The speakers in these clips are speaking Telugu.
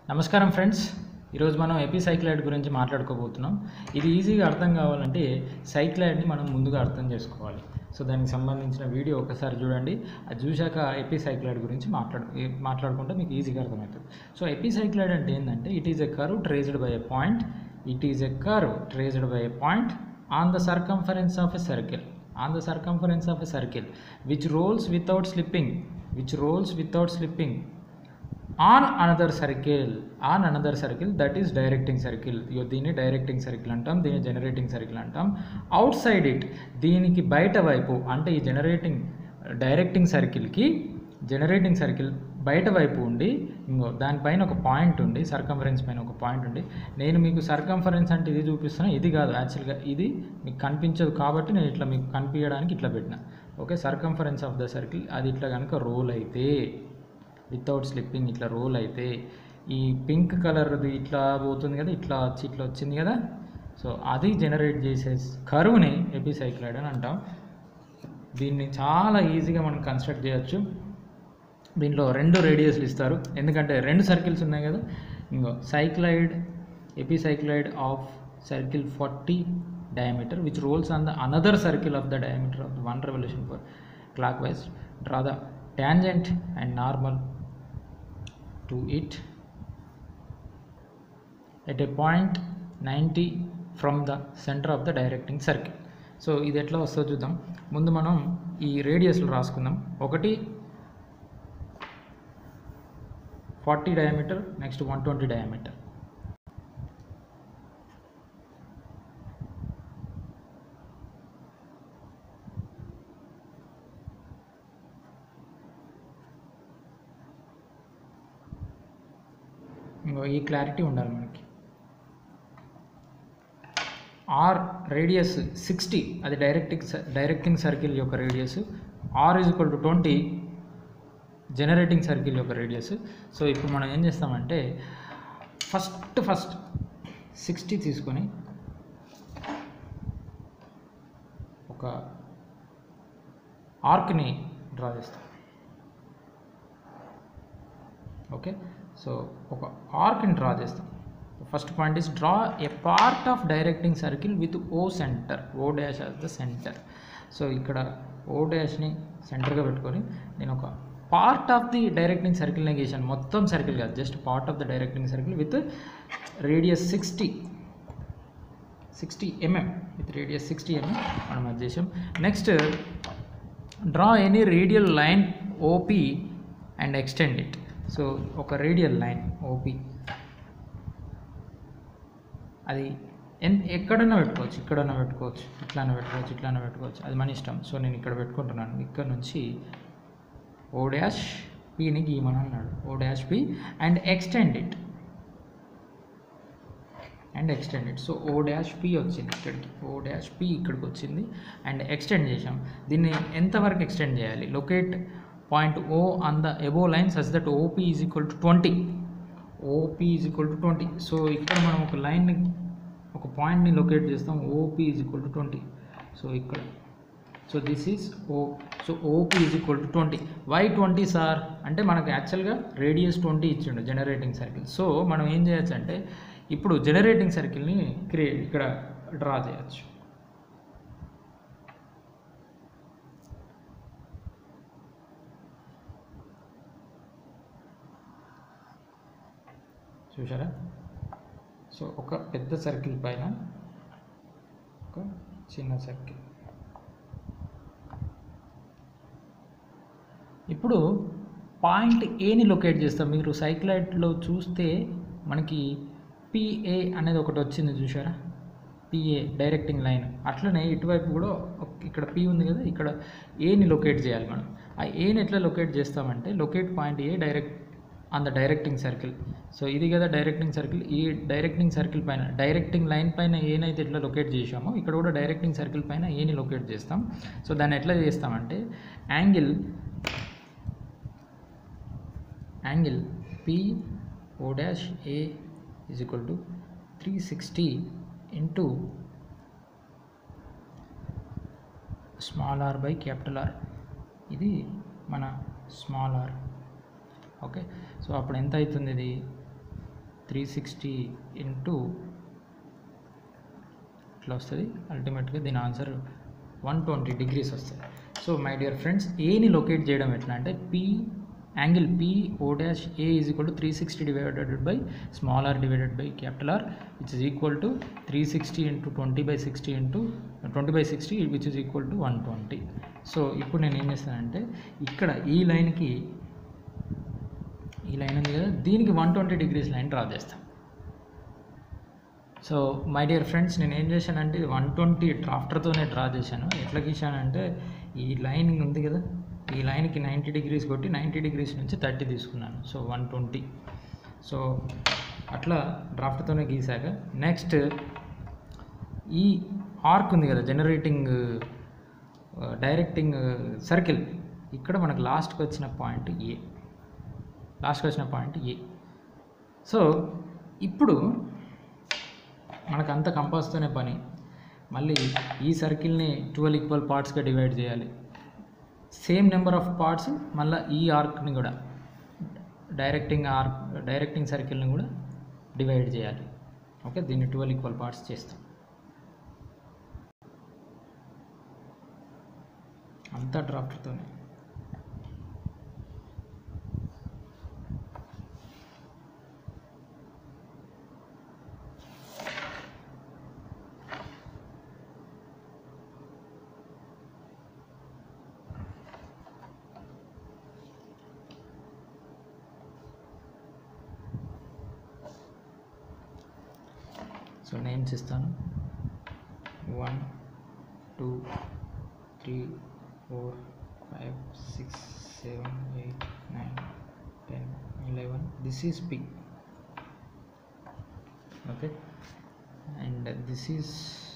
నమస్కారం ఫ్రెండ్స్ ఈరోజు మనం ఎపిసైక్లైడ్ గురించి మాట్లాడుకోబోతున్నాం ఇది ఈజీగా అర్థం కావాలంటే సైక్లైడ్ని మనం ముందుగా అర్థం చేసుకోవాలి సో దానికి సంబంధించిన వీడియో ఒకసారి చూడండి అది చూశాక ఎపిసైక్లైడ్ గురించి మాట్లాడు ఏ- మాట్లాడుకుంటే మీకు ఈజీగా అర్థమవుతుంది సో ఎపిసైక్లైడ్ అంటే ఏంటంటే it is a curve traced by a point it is a curve traced by a point on the circumference of a circle on the circumference of a circle which rolls without slipping which rolls without slipping on another circle on another circle that is directing circle దీన్ని డైరెక్టింగ్ సర్కిల్ అంటాం దీన్ని జనరేటింగ్ సర్కిల్ అంటాం అవుట్ సైడ్ ఇట్ దీనికి బయట వైపు అంటే ఈ జనరేటింగ్ డైరెక్టింగ్ సర్కిల్కి జనరేటింగ్ సర్కిల్ బయట వైపు ఉండి ఇంకో దానిపైన ఒక పాయింట్ ఉండి సర్కంఫరెన్స్ పైన ఒక పాయింట్ ఉండి నేను మీకు సర్కంఫరెన్స్ అంటే ఇది చూపిస్తున్నా ఇది కాదు యాక్చువల్గా ఇది మీకు కనిపించదు కాబట్టి నేను ఇట్లా మీకు కనిపించడానికి ఇట్లా పెట్టిన okay circumference of the circle అది ఇట్లా కనుక రోల్ అయితే వితౌట్ స్లిప్పింగ్ ఇట్లా రోల్ అయితే ఈ పింక్ కలర్ది ఇట్లా పోతుంది కదా ఇట్లా వచ్చి ఇట్లా వచ్చింది కదా సో అది జనరేట్ చేసే కరువుని ఎపిసైక్లైడ్ అని అంటాం దీన్ని చాలా ఈజీగా మనం కన్స్ట్రక్ట్ చేయొచ్చు దీంట్లో రెండు రేడియస్లు ఇస్తారు ఎందుకంటే రెండు సర్కిల్స్ ఉన్నాయి కదా ఇంకో cycloid epicycloid of circle forty diameter which rolls on the another circle of the diameter of the one revolution for clockwise draw the tangent and normal to it at a point 90 from the center of the directing circle so ఇది ఎట్లా వస్తుందో చూద్దాం ముందు మనం ఈ రేడియస్లు రాసుకుందాం ఒకటి forty diameter next one twenty diameter ఇంకో ఈ క్లారిటీ ఉండాలి మనకి ఆర్ రేడియస్ సిక్స్టీ అది డైరెక్టింగ్ డైరెక్టింగ్ సర్కిల్ యొక్క radius R is equal to twenty generating circle యొక్క రేడియస్ సో ఇప్పుడు మనం ఏం చేస్తామంటే ఫస్ట్ ఫస్ట్ సిక్స్టీ తీసుకొని ఒక ఆర్క్ని డ్రా చేస్తాం ఓకే సో ఒక ఆర్క్ని డ్రా చేస్తాం first point is draw a part of directing circle with O centre O dash as the centre so ఇక్కడ ఓ డాష్ని సెంటర్గా పెట్టుకొని నేను ఒక పార్ట్ ఆఫ్ ది డైరెక్టింగ్ సర్కిల్ని గీసాను మొత్తం సర్కిల్ కాదు just part of the directing circle with radius sixty sixty mm with radius sixty mm మనం అది చేసాం next draw any radial line OP and extend it so ఒక రేడియల్ లైన్ ఓపీ అది ఎన్ ఎక్కడైనా పెట్టుకోవచ్చు ఇక్కడైనా పెట్టుకోవచ్చు ఇట్లానే పెట్టుకోవచ్చు ఇట్లానే పెట్టుకోవచ్చు అది మన ఇష్టం సో నేను ఇక్కడ పెట్టుకుంటున్నాను ఇక్కడ నుంచి ఓ డాష్ పీని గీమని అన్నాడు O dash P and extend it and extend it so O dash P వచ్చింది ఇక్కడికి ఓ డాష్ పి ఇక్కడికి వచ్చింది అండ్ ఎక్స్టెండ్ చేసాం దీన్ని ఎంతవరకు ఎక్స్టెండ్ చేయాలి locate point O on the above line such that OP is equal to twenty OP is equal to twenty so ఇక్కడ మనం ఒక లైన్ని ఒక పాయింట్ని లొకేట్ చేస్తాం OP is equal to twenty so ఇక్కడ so this is O so OP is equal to twenty why twenty sir అంటే మనకు యాక్చువల్గా రేడియస్ ట్వంటీ ఇచ్చిండు జనరేటింగ్ సర్కిల్ సో మనం ఏం చేయొచ్చు అంటే ఇప్పుడు జనరేటింగ్ సర్కిల్ని క్రియేట్ ఇక్కడ డ్రా చేయొచ్చు చూసారా సో ఒక పెద్ద సర్కిల్ పైన ఒక చిన్న సర్కిల్ ఇప్పుడు పాయింట్ ఏని లొకేట్ చేస్తాం మీరు సైక్లైట్లో చూస్తే మనకి పిఏ అనేది ఒకటి వచ్చింది చూసారా పిఏ డైరెక్టింగ్ లైన్ అట్లనే ఇటువైపు కూడా ఒక- ఇక్కడ పి ఉంది కదా ఇక్కడ ఏని లొకేట్ చేయాలి మనం ఆ ఏని ఎట్లా లొకేట్ చేస్తామంటే locate point A direct on the directing circle so ఇది కదా డైరెక్టింగ్ సర్కిల్ ఈ డైరెక్టింగ్ సర్కిల్ పైన డైరెక్టింగ్ లైన్ పైన ఏనైతే ఎట్లా లొకేట్ చేసామో ఇక్కడ కూడా డైరెక్టింగ్ సర్కిల్ పైన ఏని లొకేట్ చేస్తాం సో దాన్ని ఎట్లా చేస్తామంటే angle angle P O dash A is equal to three sixty into small R by capital R ఇది మన స్మాల్ ఆర్ ఓకే సో అప్పుడు ఎంత అవుతుంది ఇది త్రీ సిక్స్టీ ఇంటూ ఇట్లా వస్తుంది అల్టిమేట్గా దీని ఆన్సర్ వన్ ట్వంటీ డిగ్రీస్ వస్తుంది సో మై డియర్ ఫ్రెండ్స్ ఏని లొకేట్ చేయడం ఎట్లా అంటే P angle P O dash A is equal to three sixty divided by small R divided by capital R which is equal to three sixty into twenty by sixty into twenty by sixty which is equal to one twenty so ఇప్పుడు నేను ఏం చేస్తానంటే ఇక్కడ ఈ లైన్కి ఈ లైన్ ఉంది కదా దీనికి one twenty degrees line draw చేస్తాను సో మై డియర్ ఫ్రెండ్స్ నేను ఏం చేశానంటే ఇది వన్ ట్వంటీ డ్రాఫ్టర్తోనే డ్రా చేశాను ఎట్లా గీశానంటే ఈ లైన్ ఉంది కదా ఈ లైన్కి నైంటీ డిగ్రీస్ కొట్టి నైంటీ డిగ్రీస్ నుంచి థర్టీ తీసుకున్నాను సో వన్ ట్వంటీ సో అట్లా డ్రాఫ్ట్తోనే గీసాక నెక్స్ట్ ఈ ఆర్క్ ఉంది కదా జనరేటింగ్ డైరెక్టింగ్ సర్కిల్ ఇక్కడ మనకు లాస్ట్కి వచ్చిన పాయింట్ ఏ లాస్ట్కి వచ్చిన పాయింట్ ఏ సో ఇప్పుడు మనకు అంత కంపాస్తోనే పని మళ్ళీ ఈ సర్కిల్ని ట్వెల్వ్ ఈక్వల్ పార్ట్స్గా డివైడ్ చేయాలి సేమ్ నెంబర్ ఆఫ్ పార్ట్స్ మళ్ళీ ఈ ఆర్క్ని కూడా డైరెక్టింగ్ ఆర్క్ డైరెక్టింగ్ సర్కిల్ని కూడా డివైడ్ చేయాలి ఓకే దీన్ని ట్వెల్వ్ ఈక్వల్ పార్ట్స్ చేస్తాం అంతా డ్రాఫ్ట్తోనే సో నేమ్స్ ఇస్తాను one two three four five six seven eight nine ten eleven this is P okay and this is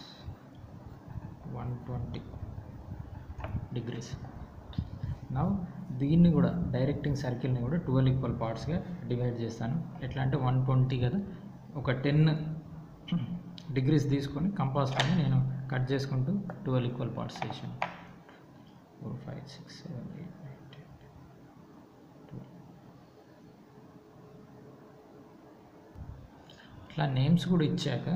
one twenty degrees నా దీన్ని కూడా డైరెక్టింగ్ సర్కిల్ని కూడా ట్వెల్వ్ ఈక్వల్ పార్ట్స్గా డివైడ్ చేస్తాను ఎట్లా అంటే వన్ ట్వంటీ కదా ఒక టెన్ డిగ్రీస్ తీసుకొని కంపాస్ని నేను కట్ చేసుకుంటూ ట్వెల్వ్ ఈక్వల్ పార్ట్స్ చేశాను four five six seven eight nine ten ఇట్లా నేమ్స్ కూడా ఇచ్చాక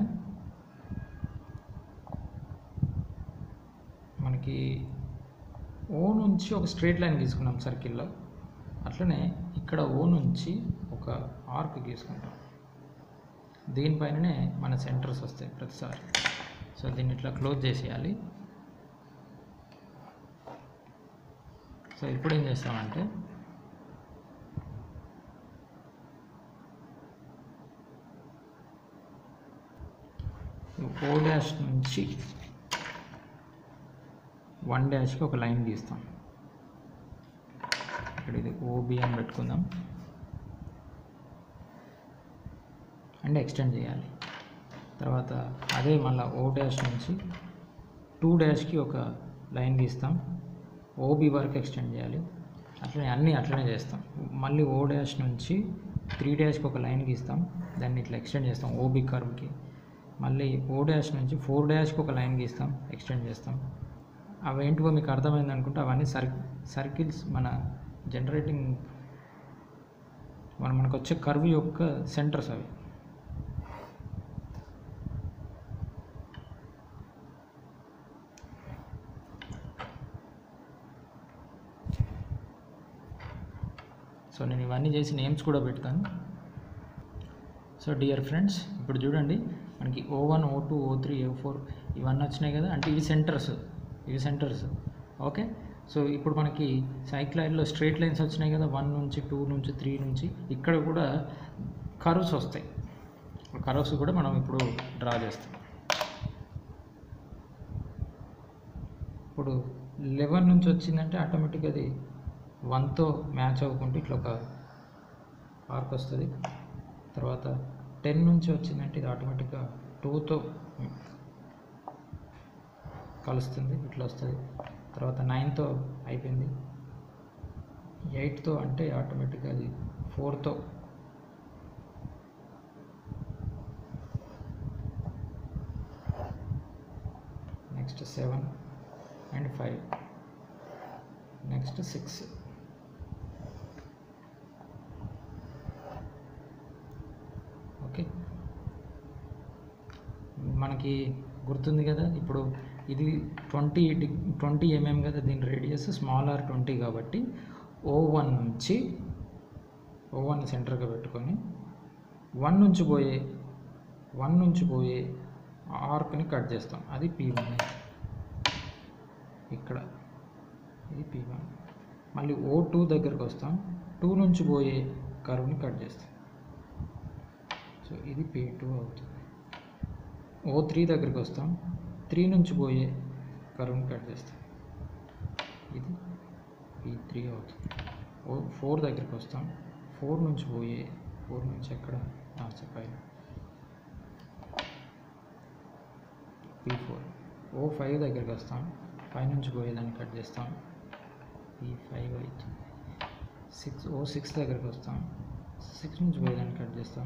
మనకి ఓ నుంచి ఒక స్ట్రేట్ లైన్ గీసుకున్నాం సర్కిల్లో అట్లనే ఇక్కడ ఓ నుంచి ఒక ఆర్క్ గీసుకుంటాం దీనిపైననే మన సెంటర్స్ వస్తాయి ప్రతిసారి సో దీన్ని ఇట్లా క్లోజ్ చేసేయాలి సో ఇప్పుడు ఏం చేస్తామంటే ఓ డాష్ నుంచి వన్ డాష్కి ఒక లైన్ గీస్తాం ఇక్కడ ఇది ఓబి అని పెట్టుకుందాం అండ్ ఎక్స్టెండ్ చేయాలి తర్వాత అదే మళ్ళీ ఓ డాష్ నుంచి టూ డాష్కి ఒక లైన్ గీస్తాం ఓబి వరకు ఎక్స్టెండ్ చేయాలి అట్లనే అన్నీ అట్లనే చేస్తాం మళ్ళీ ఓ డాష్ నుంచి త్రీ డాష్కి ఒక లైన్ గీస్తాం దాన్ని ఇట్లా ఎక్స్టెండ్ చేస్తాం ఓబి కర్వ్కి మళ్ళీ ఓ డాష్ నుంచి ఫోర్ డాష్కి ఒక లైన్ గీస్తాం ఎక్స్టెండ్ చేస్తాం అవేంటివో మీకు అర్థమైంది అనుకుంటే అవన్నీ సర్ సర్కిల్స్ మన జనరేటింగ్ మన మనకు వచ్చే కర్వ్ యొక్క సెంటర్స్ అవి సో నేను ఇవన్నీ చేసి నేమ్స్ కూడా పెడతాను సో డియర్ ఫ్రెండ్స్ ఇప్పుడు చూడండి మనకి O one O two O three O four ఇవన్నీ వచ్చినాయి కదా అంటే ఇవి సెంటర్స్ ఇవి సెంటర్స్ ఓకే సో ఇప్పుడు మనకి సైక్లైన్లో స్ట్రైట్ లైన్స్ వచ్చినాయి కదా వన్ నుంచి టూ నుంచి త్రీ నుంచి ఇక్కడ కూడా కర్వ్స్ వస్తాయి కర్వ్స్ కూడా మనం ఇప్పుడు డ్రా చేస్తాం ఇప్పుడు లెవెన్ నుంచి వచ్చిందంటే ఆటోమేటిక్గా అది వన్తో మ్యాచ్ అవ్వకుంటే ఇట్లా ఒక ఆర్క్ వస్తుంది తర్వాత టెన్ నుంచి వచ్చిందంటే ఇది ఆటోమేటిక్గా టూతో కలుస్తుంది ఇట్లా వస్తుంది తర్వాత నైన్తో అయిపోయింది ఎయిట్తో అంటే ఆటోమేటిక్గా అది ఫోర్తో next seven and five next six మనకి గుర్తుంది కదా ఇప్పుడు ఇది ట్వంటీ ట్వంటీ ఎంఎం కదా దీని రేడియస్ స్మాల్ ఆర్ ట్వంటీ కాబట్టి ఓ వన్ నుంచి ఓ వన్ సెంటర్గా పెట్టుకొని వన్ నుంచి పోయే వన్ నుంచి పోయే ఆర్క్ని కట్ చేస్తాం అది పీ వన్ ఇక్కడ ఇది పీ వన్ మళ్ళీ ఓ టూ దగ్గరకు వస్తాం టూ నుంచి పోయే కరువుని కట్ చేస్తాం సో ఇది పీ టూ అవుతుంది ఓ త్రీ దగ్గరికి వస్తాం త్రీ నుంచి పోయే కరువుని కట్ చేస్తాం ఇది పీ త్రీ అవుతుంది ఓ ఫోర్ దగ్గరికి వస్తాం ఫోర్ నుంచి పోయే ఫోర్ నుంచి ఎక్కడ ఆ, చెప్పాలి పీ ఫోర్ ఓ ఫైవ్ దగ్గరికి వస్తాం ఫైవ్ నుంచి పోయేదాన్ని కట్ చేస్తాం పీ ఫైవ్ అవుతుంది సిక్స్ ఓ సిక్స్ దగ్గరికి వస్తాం సిక్స్ నుంచి పోయేదాన్ని కట్ చేస్తాం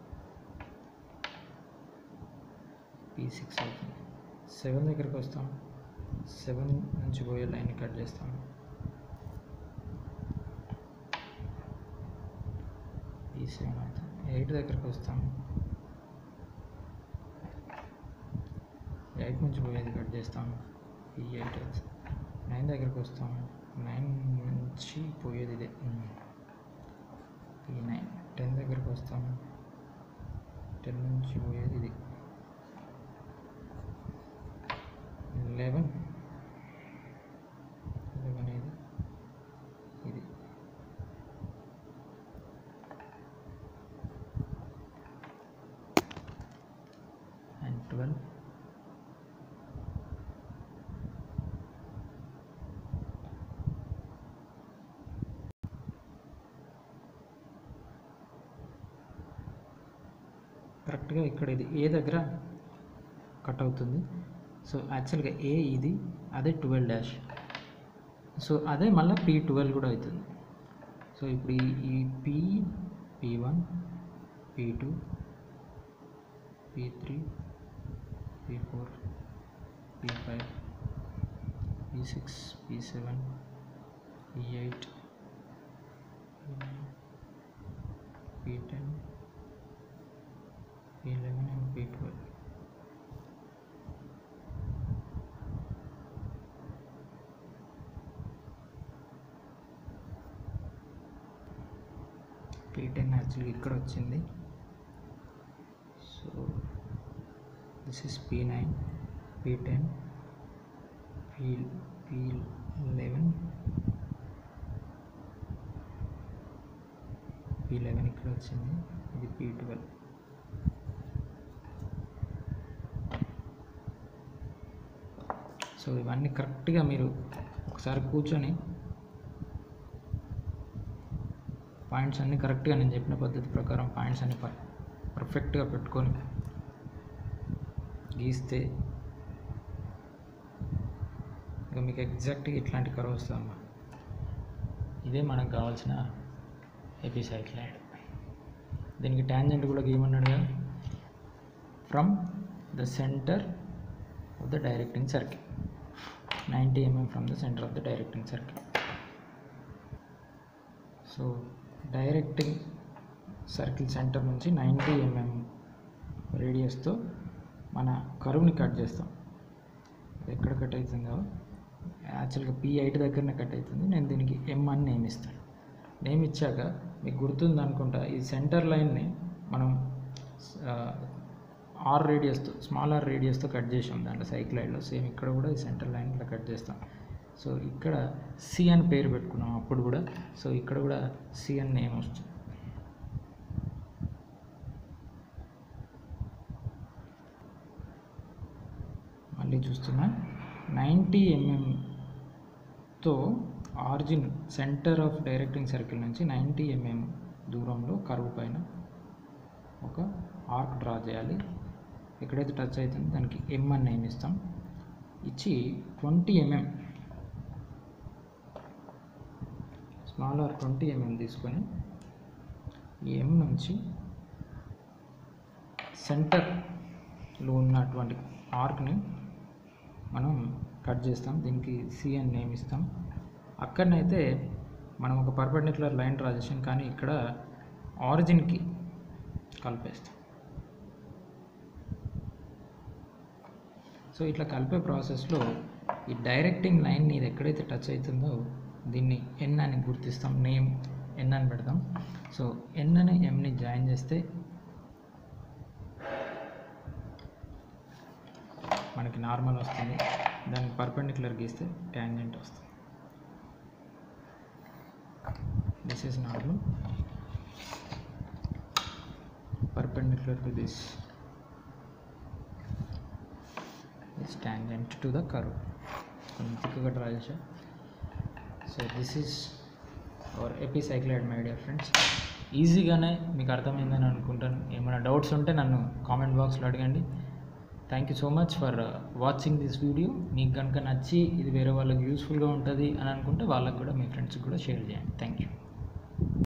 పీ సిక్స్ అవుతుంది సెవెన్ దగ్గరికి వస్తాం సెవెన్ నుంచి పోయే లైన్ కట్ చేస్తాం పీ సెవెన్ అవుతుంది ఎయిట్ దగ్గరికి వస్తాం ఎయిట్ నుంచి పోయేది కట్ చేస్తాం పీ ఎయిట్ అవుతుంది నైన్ దగ్గరికి వస్తాం నైన్ నుంచి పోయేది ఇదే పీ నైన్ టెన్ దగ్గరికి వస్తాం టెన్ నుంచి పోయేది ఇది లెవెన్ లెవెన్ ఇది ఇది అండ్ ట్వెల్వ్ కరెక్ట్గా ఇక్కడ ఇది ఏ దగ్గర కట్ అవుతుంది సో యాక్చువల్గా ఏ ఇది అదే ట్వెల్వ్ డాష్ సో అదే మళ్ళీ పీ ట్వెల్వ్ కూడా అవుతుంది సో ఇప్పుడు ఈ ఈ P P one P two P three P four P five P six P seven P eight P ten P eleven and P twelve P ten యాక్చువల్గా ఇక్కడ వచ్చింది so this is P nine P ten P P eleven P eleven ఇక్కడ వచ్చింది ఇది పీ ట్వెల్వ్ సో ఇవన్నీ కరెక్ట్గా మీరు ఒకసారి కూర్చొని పాయింట్స్ అన్నీ కరెక్ట్గా నేను చెప్పిన పద్ధతి ప్రకారం పాయింట్స్ అన్ని పర్ పర్ఫెక్ట్గా పెట్టుకొని గీస్తే ఇక మీకు ఎగ్జాక్ట్గా ఇట్లాంటి కర్వ్ వస్తుందమ్మా ఇదే మనకు కావాల్సిన ఎపిసైక్లైడ్ దీనికి ట్యాంజెంట్ కూడా గీయమన్నాడు కదా from the centre of the directing circle ninety mm from the centre of the directing circle so directing circle centre నుంచి నైంటీ ఎంఎం రేడియస్తో మన కరువుని కట్ చేస్తాం ఇది ఎక్కడ కట్ అవుతుందో యాక్చువల్గా పీ ఎయిట్ దగ్గరనే కట్ అవుతుంది నేను దీనికి ఎం అని నేమ్ ఇస్తాను నేమ్ ఇచ్చాక మీకు గుర్తుంది అనుకుంటా ఈ సెంటర్ లైన్ని మనం ఆర్ రేడియస్తో స్మాల్ ఆర్ రేడియస్తో కట్ చేసాం దాంట్లో సైక్లైడ్లో సేమ్ ఇక్కడ కూడా ఈ సెంటర్ లైన్ ఇట్లా కట్ చేస్తాం సో ఇక్కడ సి అని పేరు పెట్టుకున్నాం అప్పుడు కూడా సో ఇక్కడ కూడా సి అని నేమ్ వస్తుంది మళ్ళీ చూస్తున్నా నైంటీ ఎంఎంతో origin centre of directing circle నుంచి నైంటీ ఎంఎం దూరంలో కరువు పైన ఒక ఆర్క్ డ్రా చేయాలి ఎక్కడైతే టచ్ అవుతుందో దానికి ఎం అని నేమ్ ఇస్తాం ఇచ్చి twenty mm small R twenty mm తీసుకొని ఈ ఎం నుంచి సెంటర్లో ఉన్నటువంటి ఆర్క్ని మనం కట్ చేస్తాం దీనికి సి అని నేమ్ ఇస్తాం అక్కడనైతే మనం ఒక పర్పెండిక్యులర్ లైన్ డ్రా చేసాం కానీ ఇక్కడ ఆరిజిన్కి కలిపేస్తాం సో ఇట్లా కలిపే ప్రాసెస్లో ఈ డైరెక్టింగ్ లైన్ ఇది ఎక్కడైతే టచ్ అవుతుందో దీన్ని ఎన్ అని గుర్తిస్తాం నేమ్ ఎన్ అని పెడతాం సో ఎన్ అని ఎంని జాయిన్ చేస్తే మనకి నార్మల్ వస్తుంది దానికి పర్పెండిక్యులర్ గీస్తే ట్యాంజెంట్ వస్తుంది this is normal perpendicular to this is tangent to the curve కొంచెం తిక్కుగా డ్రా చేసా so this is our epicycloid my dear friends ఈజీగానే మీకు అర్థమైందని అనుకుంటాను ఏమైనా డౌట్స్ ఉంటే నన్ను కామెంట్ బాక్స్లో అడగండి thank you so much for watching this video మీకు కనుక నచ్చి ఇది వేరే వాళ్ళకి యూస్ఫుల్గా ఉంటుంది అని అనుకుంటే వాళ్ళకి కూడా మీ ఫ్రెండ్స్కి కూడా షేర్ చేయండి థ్యాంక్ యూ